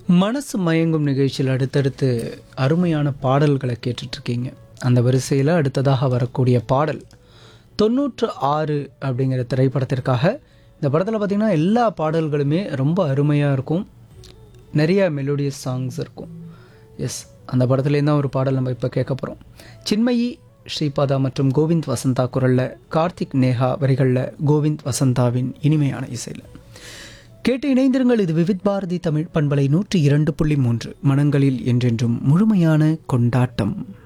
மனசு மயங்கும் நிகழ்ச்சியில் அடுத்தடுத்து அருமையான பாடல்களை கேட்டுட்ருக்கீங்க அந்த வரிசையில் அடுத்ததாக வரக்கூடிய பாடல் தொண்ணூற்று ஆறு அப்படிங்கிற திரைப்படத்திற்காக இந்த படத்தில் பார்த்திங்கன்னா எல்லா பாடல்களுமே ரொம்ப அருமையாக இருக்கும் நிறைய மெலோடியஸ் சாங்ஸ் இருக்கும் எஸ் அந்த படத்துலேருந்து தான் ஒரு பாடல் நம்ம இப்போ கேட்க போகிறோம் சின்மயி ஸ்ரீபாதா மற்றும் கோவிந்த் வசந்தா குரலில் கார்த்திக் நேஹா வரிகளில் கோவிந்த் வசந்தாவின் இனிமையான இசையில் கேட்டு இணைந்திருங்கள் இது விவித் பாரதி தமிழ் பண்பலை நூற்றி இரண்டு புள்ளி மூன்று மனங்களில் என்றென்றும் முழுமையான கொண்டாட்டம்